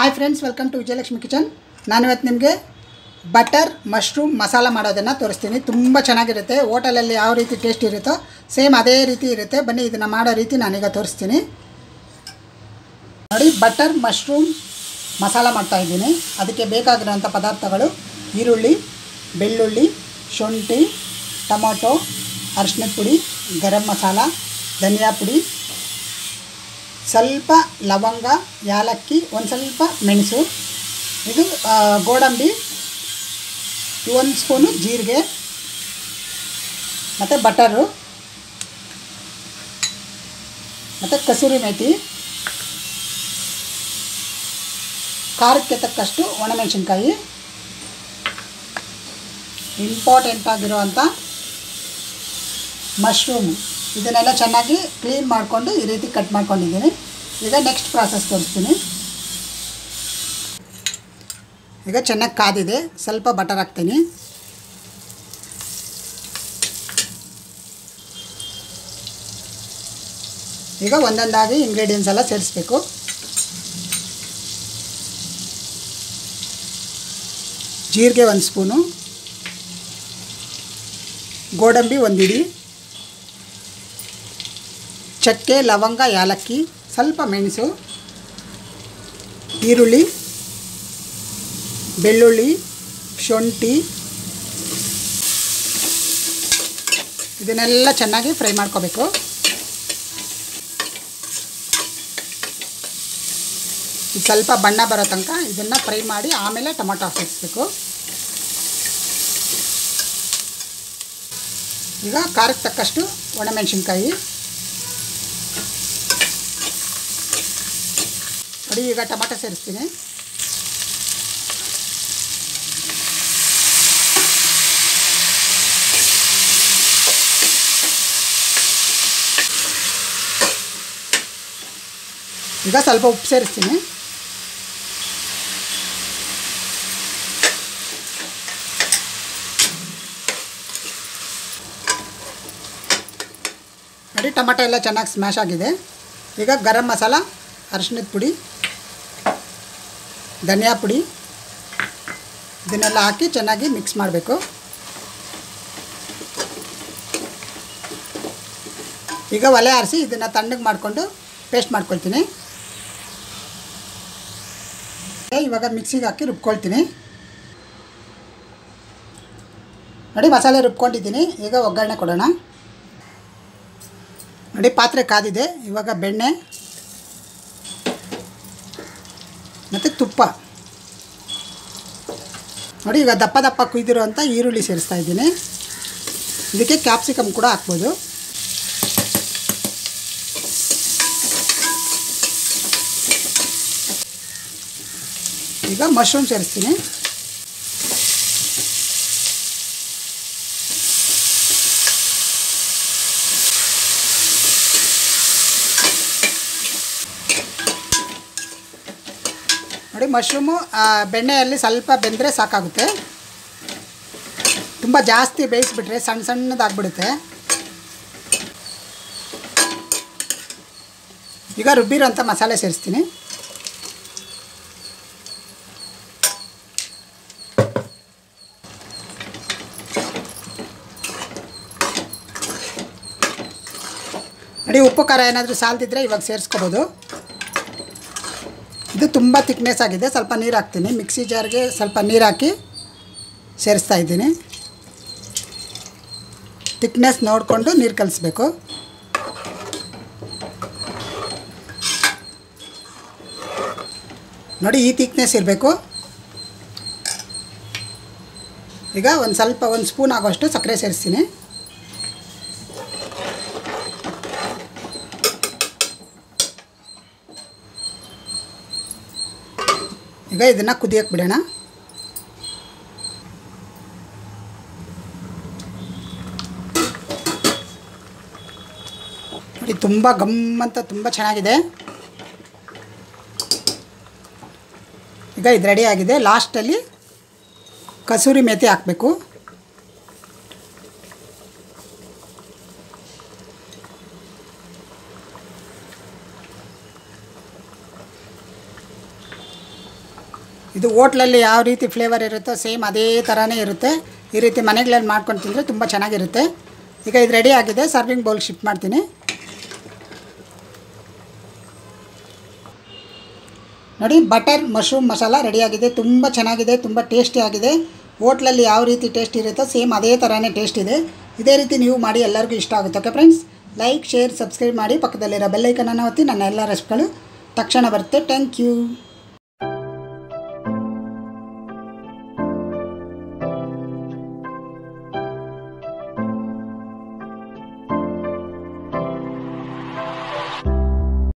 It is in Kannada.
hi friends welcome to Vijayalakshmi kitchen ನಾನು ಇವತ್ತು ನಿಮಗೆ ಬಟರ್ ಮಶ್ರೂಮ್ ಮಸಾಲ ಮಾಡೋದನ್ನು ತೋರಿಸ್ತೀನಿ ತುಂಬ ಚೆನ್ನಾಗಿರುತ್ತೆ ಹೋಟೆಲಲ್ಲಿ ಯಾವ ರೀತಿ ಟೇಸ್ಟ್ ಇರುತ್ತೋ ಸೇಮ್ ಅದೇ ರೀತಿ ಇರುತ್ತೆ ಬನ್ನಿ ಇದನ್ನು ಮಾಡೋ ರೀತಿ ನಾನೀಗ ತೋರಿಸ್ತೀನಿ ನೋಡಿ ಬಟರ್ ಮಶ್ರೂಮ್ ಮಸಾಲ ಮಾಡ್ತಾಯಿದ್ದೀನಿ ಅದಕ್ಕೆ ಬೇಕಾಗಿರೋಂಥ ಪದಾರ್ಥಗಳು ಈರುಳ್ಳಿ ಬೆಳ್ಳುಳ್ಳಿ ಶುಂಠಿ ಟೊಮೊಟೊ ಅರಿಶಿನದ ಪುಡಿ ಗರಂ ಮಸಾಲ ಧನಿಯಾ ಪುಡಿ ಸ್ವಲ್ಪ ಲವಂಗ ಯಾಲಕ್ಕಿ ಒಂದು ಸ್ವಲ್ಪ ಮೆಣಸು ಇದು ಆ, ಗೋಡಂಬಿ ಒಂದು ಸ್ಪೂನು ಜೀರಿಗೆ ಮತ್ತು ಬಟರು ಮತ್ತು ಕಸೂರಿ ಮೇಥಿ ಖಾರಕ್ಕೆ ತಕ್ಕಷ್ಟು ಒಣಮೆಣಸಿನ್ಕಾಯಿ ಇಂಪಾರ್ಟೆಂಟ್ ಆಗಿರುವಂಥ ಮಶ್ರೂಮ್ ಇದನ್ನೆಲ್ಲ ಚೆನ್ನಾಗಿ ಕ್ಲೀನ್ ಮಾಡಿಕೊಂಡು ಈ ರೀತಿ ಕಟ್ ಮಾಡ್ಕೊಂಡಿದ್ದೀನಿ ಈಗ ನೆಕ್ಸ್ಟ್ ಪ್ರಾಸೆಸ್ ತೋರಿಸ್ತೀನಿ ಈಗ ಚೆನ್ನಾಗಿ ಕಾದಿದೆ ಸ್ವಲ್ಪ ಬಟರ್ ಹಾಕ್ತೀನಿ ಈಗ ಒಂದೊಂದಾಗಿ ಇಂಗ್ರೀಡಿಯೆಂಟ್ಸ್ ಎಲ್ಲ ಸೇರಿಸ್ಬೇಕು ಜೀರಿಗೆ ಒಂದು ಸ್ಪೂನು ಗೋಡಂಬಿ ಒಂದು ಇಡಿ ಚಕ್ಕೆ ಲವಂಗ ಯಾಲಕ್ಕಿ ಸ್ವಲ್ಪ ಮೆಣಸು ಈರುಳ್ಳಿ ಬೆಳ್ಳುಳ್ಳಿ ಶುಂಠಿ ಇದನ್ನೆಲ್ಲ ಚೆನ್ನಾಗಿ ಫ್ರೈ ಮಾಡ್ಕೋಬೇಕು ಇದು ಸ್ವಲ್ಪ ಬಣ್ಣ ಬರೋ ತನಕ ಇದನ್ನು ಫ್ರೈ ಮಾಡಿ ಆಮೇಲೆ ಟೊಮೊಟೊ ಹಾಕಿಸ್ಬೇಕು ಈಗ ಖಾರಕ್ಕೆ ತಕ್ಕಷ್ಟು ಒಣಮೆಣಸಿನ್ಕಾಯಿ ನೋಡಿ ಈಗ ಟೊಮೊಟೊ ಸೇರಿಸ್ತೀನಿ ಈಗ ಸ್ವಲ್ಪ ಉಪ್ಪು ಸೇರಿಸ್ತೀನಿ ನೋಡಿ ಟೊಮಟೊ ಎಲ್ಲ ಚೆನ್ನಾಗಿ ಸ್ಮ್ಯಾಶ್ ಆಗಿದೆ ಈಗ ಗರಂ ಮಸಾಲ ಅರಿಶಿನದ ಪುಡಿ ಧನಿಯಾ ಪುಡಿ ಇದನ್ನೆಲ್ಲ ಹಾಕಿ ಚೆನ್ನಾಗಿ ಮಿಕ್ಸ್ ಮಾಡಬೇಕು ಈಗ ಒಲೆ ಆರಿಸಿ ಇದನ್ನು ತಣ್ಣಗೆ ಮಾಡಿಕೊಂಡು ಪೇಸ್ಟ್ ಮಾಡ್ಕೊಳ್ತೀನಿ ಇವಾಗ ಮಿಕ್ಸಿಗೆ ಹಾಕಿ ರುಬ್ಕೊಳ್ತೀನಿ ನೋಡಿ ಮಸಾಲೆ ರುಬ್ಕೊಂಡಿದ್ದೀನಿ ಈಗ ಒಗ್ಗರಣೆ ಕೊಡೋಣ ನೋಡಿ ಪಾತ್ರೆ ಕಾದಿದೆ ಇವಾಗ ಬೆಣ್ಣೆ ಮತ್ತು ತುಪ್ಪ ನೋಡಿ ಈಗ ದಪ್ಪ ದಪ್ಪ ಕುಯ್ದಿರೋ ಅಂಥ ಈರುಳ್ಳಿ ಸೇರಿಸ್ತಾ ಇದ್ದೀನಿ ಇದಕ್ಕೆ ಕ್ಯಾಪ್ಸಿಕಮ್ ಕೂಡ ಹಾಕ್ಬೋದು ಈಗ ಮಶ್ರೂಮ್ ಸೇರಿಸ್ತೀನಿ ನೋಡಿ ಮಶ್ರೂಮು ಆ, ಬೆಣ್ಣೆಯಲ್ಲಿ ಸ್ವಲ್ಪ ಬೆಂದರೆ ಸಾಕಾಗುತ್ತೆ ತುಂಬ ಜಾಸ್ತಿ ಬೇಯಿಸ್ಬಿಟ್ರೆ ಸಣ್ಣ ಸಣ್ಣದಾಗ್ಬಿಡುತ್ತೆ ಈಗ ರುಬ್ಬಿರೋಂಥ ಮಸಾಲೆ ಸೇರಿಸ್ತೀನಿ ನೋಡಿ ಉಪ್ಪು ಖಾರ ಏನಾದರೂ ಸಾಲ್ದಿದ್ರೆ ಇವಾಗ ಸೇರಿಸ್ಕೋಬೋದು ಇದು ತುಂಬ ತಿಕ್ನೆಸ್ ಆಗಿದೆ ಸ್ವಲ್ಪ ನೀರು ಹಾಕ್ತೀನಿ ಮಿಕ್ಸಿ ಜಾರ್ಗೆ ಸ್ವಲ್ಪ ನೀರು ಹಾಕಿ ಸೇರಿಸ್ತಾ ಇದ್ದೀನಿ ತಿಕ್ನೆಸ್ ನೋಡಿಕೊಂಡು ನೀರು ಕಲಿಸ್ಬೇಕು ನೋಡಿ ಈ ತಿಕ್ನೆಸ್ ಇರಬೇಕು ಈಗ ಒಂದು ಸ್ವಲ್ಪ ಒಂದು ಸ್ಪೂನ್ ಆಗೋಷ್ಟು ಸಕ್ಕರೆ ಸೇರಿಸ್ತೀನಿ ಈಗ ಇದನ್ನು ಕುದಿಯೋಕ್ಕೆ ಬಿಡೋಣ ನೋಡಿ ತುಂಬ ಗಮ್ ಅಂತ ತುಂಬ ಚೆನ್ನಾಗಿದೆ ಈಗ ಇದು ರೆಡಿ ಆಗಿದೆ ಲಾಸ್ಟಲ್ಲಿ ಕಸೂರಿ ಮೇಥಿ ಹಾಕಬೇಕು ಇದು ಹೋಟ್ಲಲ್ಲಿ ಯಾವ ರೀತಿ ಫ್ಲೇವರ್ ಇರುತ್ತೋ ಸೇಮ್ ಅದೇ ಥರನೇ ಇರುತ್ತೆ ಈ ರೀತಿ ಮನೆಗಳಲ್ಲಿ ಮಾಡ್ಕೊಂಡು ತಿಂದರೆ ತುಂಬ ಚೆನ್ನಾಗಿರುತ್ತೆ ಈಗ ಇದು ರೆಡಿ ಆಗಿದೆ ಸರ್ವಿಂಗ್ ಬೌಲ್ ಶಿಫ್ಟ್ ಮಾಡ್ತೀನಿ ನೋಡಿ ಬಟರ್ ಮಶ್ರೂಮ್ ಮಸಾಲ ರೆಡಿಯಾಗಿದೆ ತುಂಬ ಚೆನ್ನಾಗಿದೆ ತುಂಬ ಟೇಸ್ಟಿ ಆಗಿದೆ ಹೋಟ್ಲಲ್ಲಿ ಯಾವ ರೀತಿ ಟೇಸ್ಟ್ ಇರುತ್ತೋ ಸೇಮ್ ಅದೇ ಥರನೇ ಟೇಸ್ಟ್ ಇದೆ ಇದೇ ರೀತಿ ನೀವು ಮಾಡಿ ಎಲ್ಲರಿಗೂ ಇಷ್ಟ ಆಗುತ್ತೆ okay friends like share subscribe ಮಾಡಿ ಪಕ್ಕದಲ್ಲಿರೋ ಬೆಲ್ಲೈಕನನ್ನು ಒತ್ತಿ ನನ್ನ ಎಲ್ಲ ರೆಸಿಪಿಗಳು ತಕ್ಷಣ ಬರುತ್ತೆ ಥ್ಯಾಂಕ್ ಯು